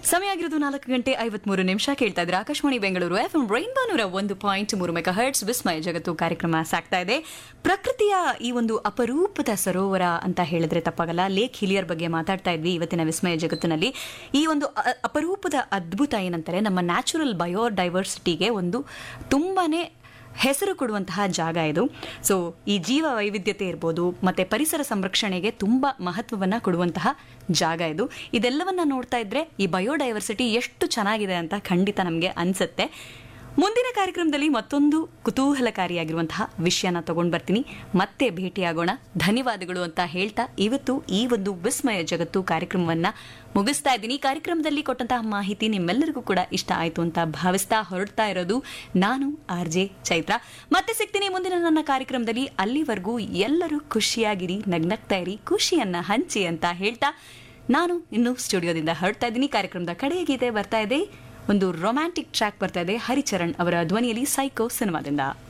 ಸಮಯ ಆಗಿರೋದು ನಾಲ್ಕು ಗಂಟೆ ಐವತ್ಮೂರು ನಿಮಿಷ ಕೇಳ್ತಾ ಇದ್ರೆ Akashvani Bengaluru F M rainbow ನೂರ ಒಂದು ಪಾಯಿಂಟ್ ಮೂರು ಮೆಗಾ ಹರ್ಟ್ಸ್ ವಿಸ್ಮಯ ಜಗತ್ತು ಕಾರ್ಯಕ್ರಮ ಸಾಗ್ತಾ ಇದೆ ಪ್ರಕೃತಿಯ ಈ ಒಂದು ಅಪರೂಪದ ಸರೋವರ ಅಂತ ಹೇಳಿದ್ರೆ ತಪ್ಪಾಗಲ್ಲ ಲೇಕ್ ಹಿಲಿಯರ್ ಬಗ್ಗೆ ಮಾತಾಡ್ತಾ ಇದ್ವಿ ಇವತ್ತಿನ ವಿಸ್ಮಯ ಜಗತ್ತಿನಲ್ಲಿ ಈ ಒಂದು ಅ- ಅಪರೂಪದ ಅದ್ಭುತ ಏನಂತಾರೆ ನಮ್ಮ ನ್ಯಾಚುರಲ್ ಬಯೋಡೈವರ್ಸಿಟಿಗೆ ಒಂದು ತುಂಬಾನೇ ಹೆಸರು ಕೊಡುವಂತಹ ಜಾಗ ಇದು ಸೊ ಈ ಜೀವ ವೈವಿಧ್ಯತೆ ಇರ್ಬೋದು ಮತ್ತೆ ಪರಿಸರ ಸಂರಕ್ಷಣೆಗೆ ತುಂಬಾ ಮಹತ್ವವನ್ನ ಕೊಡುವಂತಹ ಜಾಗ ಇದು ಇದೆಲ್ಲವನ್ನ ನೋಡ್ತಾ ಇದ್ರೆ ಈ ಬಯೋಡೈವರ್ಸಿಟಿ ಎಷ್ಟು ಚೆನ್ನಾಗಿದೆ ಅಂತ ಖಂಡಿತ ನಮಗೆ ಅನ್ಸುತ್ತೆ ಮುಂದಿನ ಕಾರ್ಯಕ್ರಮದಲ್ಲಿ ಮತ್ತೊಂದು ಕುತೂಹಲಕಾರಿಯಾಗಿರುವಂತಹ ವಿಷಯನ ತಗೊಂಡ್ ಬರ್ತೀನಿ ಮತ್ತೆ ಭೇಟಿಯಾಗೋಣ ಧನ್ಯವಾದಗಳು ಅಂತ ಹೇಳ್ತಾ ಇವತ್ತು ಈ ಒಂದು ವಿಸ್ಮಯ ಜಗತ್ತು ಕಾರ್ಯಕ್ರಮವನ್ನ ಮುಗಿಸ್ತಾ ಇದ್ದೀನಿ ಈ ಕಾರ್ಯಕ್ರಮದಲ್ಲಿ ಕೊಟ್ಟಂತಹ ಮಾಹಿತಿ ನಿಮ್ಮೆಲ್ಲರಿಗೂ ಕೂಡ ಇಷ್ಟ ಆಯ್ತು ಅಂತ ಭಾವಿಸ್ತಾ ಹೊರಡ್ತಾ ಇರೋದು ನಾನು ಆರ್ ಜೆ ಚೈತ್ರ ಮತ್ತೆ ಸಿಗ್ತೀನಿ ಮುಂದಿನ ನನ್ನ ಕಾರ್ಯಕ್ರಮದಲ್ಲಿ ಅಲ್ಲಿವರೆಗೂ ಎಲ್ಲರೂ ಖುಷಿಯಾಗಿರಿ ನಗ್ನಗ್ತಾ ಇರಿ ಖುಷಿಯನ್ನ ಹಂಚಿ ಅಂತ ಹೇಳ್ತಾ ನಾನು ಇನ್ನು ಸ್ಟುಡಿಯೋದಿಂದ ಹೊರಡ್ತಾ ಇದ್ದೀನಿ ಕಾರ್ಯಕ್ರಮದ ಕಡೆಯ ಗೀತೆ ಬರ್ತಾ ಇದೆ ಒಂದು ರೊಮ್ಯಾಂಟಿಕ್ ಟ್ರ್ಯಾಕ್ ಬರ್ತಾ ಇದೆ ಹರಿಚರಣ್ ಅವರ ಧ್ವನಿಯಲ್ಲಿ ಸೈಕೋ ಸಿನಿಮಾದಿಂದ